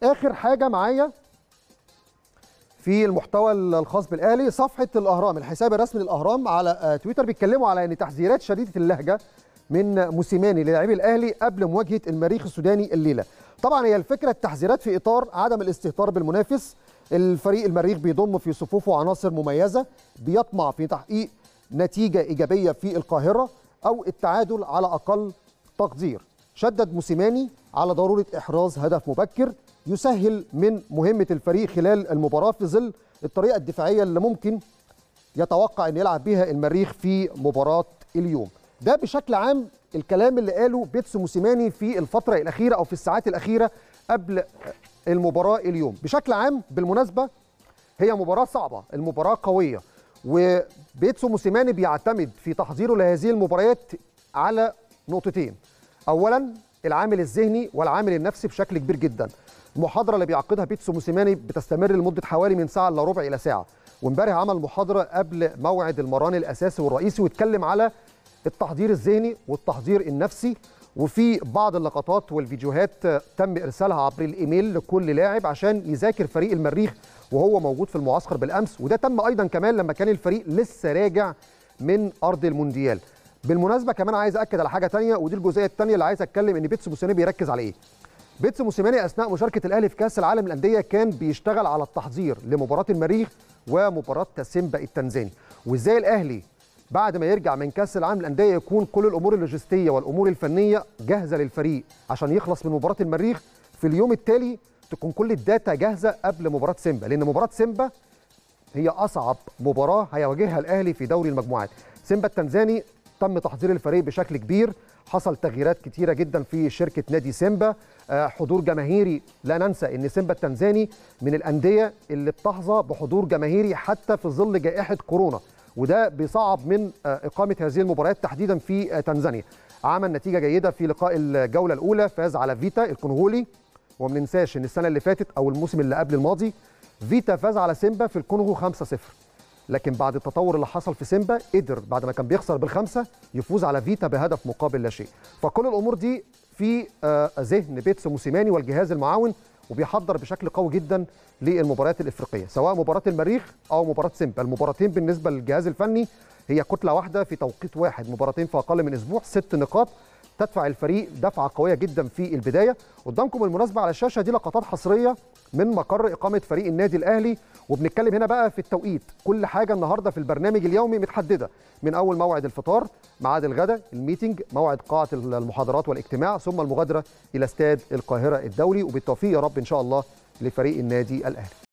اخر حاجه معايا في المحتوى الخاص بالاهلي صفحه الاهرام الحساب الرسمي للاهرام على آه، تويتر بيتكلموا على ان تحذيرات شديده اللهجه من موسيماني للاعبي الاهلي قبل مواجهه المريخ السوداني الليله طبعا هي الفكره التحذيرات في اطار عدم الاستهتار بالمنافس الفريق المريخ بيضم في صفوفه عناصر مميزه بيطمع في تحقيق نتيجه ايجابيه في القاهره او التعادل على اقل تقدير شدد موسيماني على ضروره احراز هدف مبكر يسهل من مهمه الفريق خلال المباراه في ظل الطريقه الدفاعيه اللي ممكن يتوقع ان يلعب بها المريخ في مباراه اليوم ده بشكل عام الكلام اللي قاله بيتسو موسيماني في الفتره الاخيره او في الساعات الاخيره قبل المباراه اليوم بشكل عام بالمناسبه هي مباراه صعبه المباراه قويه وبيتسو موسيماني بيعتمد في تحضيره لهذه المباريات على نقطتين اولا العامل الذهني والعامل النفسي بشكل كبير جدا المحاضره اللي بيعقدها بيتسو موسيماني بتستمر لمده حوالي من ساعه الا ربع الى ساعه وامبارح عمل محاضره قبل موعد المران الاساسي والرئيسي واتكلم على التحضير الذهني والتحضير النفسي وفي بعض اللقطات والفيديوهات تم ارسالها عبر الايميل لكل لاعب عشان يذاكر فريق المريخ وهو موجود في المعسكر بالامس وده تم ايضا كمان لما كان الفريق لسه راجع من ارض المونديال بالمناسبه كمان عايز اكد على حاجه تانية ودي الجزئيه الثانيه اللي عايز اتكلم ان بيتسو موسيماني بيركز على ايه بيتسو موسيماني اثناء مشاركه الاهلي في كاس العالم للانديه كان بيشتغل على التحضير لمباراه المريخ ومباراه سيمبا التنزاني وازاي الاهلي بعد ما يرجع من كاس العالم للانديه يكون كل الامور اللوجستيه والامور الفنيه جاهزه للفريق عشان يخلص من مباراه المريخ في اليوم التالي تكون كل الداتا جاهزه قبل مباراه سيمبا لان مباراه سيمبا هي اصعب مباراه هيواجهها الاهلي في دوري المجموعات سيمبا التنزاني تم تحضير الفريق بشكل كبير حصل تغييرات كتيره جدا في شركه نادي سيمبا آه، حضور جماهيري لا ننسى ان سيمبا التنزاني من الانديه اللي بتحظى بحضور جماهيري حتى في ظل جائحه كورونا وده بيصعب من آه، اقامه هذه المباريات تحديدا في آه، تنزانيا عمل نتيجه جيده في لقاء الجوله الاولى فاز على فيتا الكونغولي وما ننساش ان السنه اللي فاتت او الموسم اللي قبل الماضي فيتا فاز على سيمبا في الكونغو 5-0 لكن بعد التطور اللي حصل في سيمبا قدر بعد ما كان بيخسر بالخمسه يفوز على فيتا بهدف مقابل لا شيء فكل الامور دي في آه، ذهن بيتسو موسيماني والجهاز المعاون وبيحضر بشكل قوي جدا للمباريات الافريقيه سواء مباراه المريخ او مباراه سيمبا المباراتين بالنسبه للجهاز الفني هي كتله واحده في توقيت واحد مباراتين في اقل من اسبوع ست نقاط تدفع الفريق دفعه قويه جدا في البدايه قدامكم بالمناسبه على الشاشه دي لقطات حصريه من مقر اقامه فريق النادي الاهلي وبنتكلم هنا بقى في التوقيت كل حاجه النهارده في البرنامج اليومي متحدده من اول موعد الفطار ميعاد الغداء الميتنج موعد قاعه المحاضرات والاجتماع ثم المغادره الى استاد القاهره الدولي وبالتوفيق يا رب ان شاء الله لفريق النادي الاهلي